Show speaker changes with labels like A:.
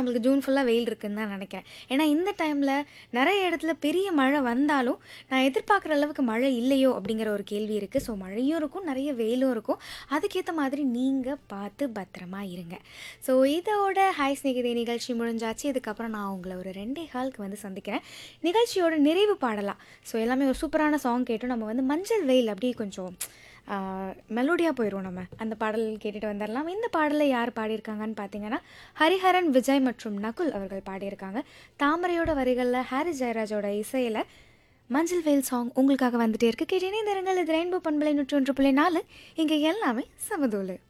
A: உங்களுக்கு ஜூன் ஃபுல்லாக வெயில் இருக்குன்னு தான் நினைக்கிறேன் ஏன்னா இந்த டைமில் நிறைய இடத்துல பெரிய மழை வந்தாலும் நான் எதிர்பார்க்குற அளவுக்கு மழை இல்லையோ அப்படிங்கிற ஒரு கேள்வி இருக்குது ஸோ மழையும் இருக்கும் நிறைய வெயிலும் இருக்கும் அதுக்கேற்ற மாதிரி நீங்கள் பார்த்து பத்திரமா இருங்க ஸோ இதோட ஹாய் ஸ்நேகிதே நிகழ்ச்சி முடிஞ்சாச்சு இதுக்கப்புறம் நான் உங்களை ஒரு ரெண்டே காலுக்கு வந்து சந்திக்கிறேன் நிகழ்ச்சியோட நிறைவு பாடலாம் ஸோ எல்லாமே ஒரு சூப்பரான சாங் கேட்டோம் நம்ம வந்து மஞ்சள் வெயில் அப்படியே கொஞ்சம் மெலோடியாக போயிடுவோம் நம்ம அந்த பாடல் கேட்டுட்டு வந்துடலாம் இந்த பாடலில் யார் பாடியிருக்காங்கன்னு பார்த்தீங்கன்னா ஹரிஹரன் விஜய் மற்றும் நகுல் அவர்கள் பாடியிருக்காங்க தாமரையோட வரிகளில் ஹாரி ஜெயராஜோட இசையில் மஞ்சள் வெயில் சாங் உங்களுக்காக வந்துட்டே இருக்கு கேட்டேனே இந்த இது ரெயின்போ பண்பலை நூற்றி ஒன்று புள்ளி நாலு இங்கே எல்லாமே சமதூளு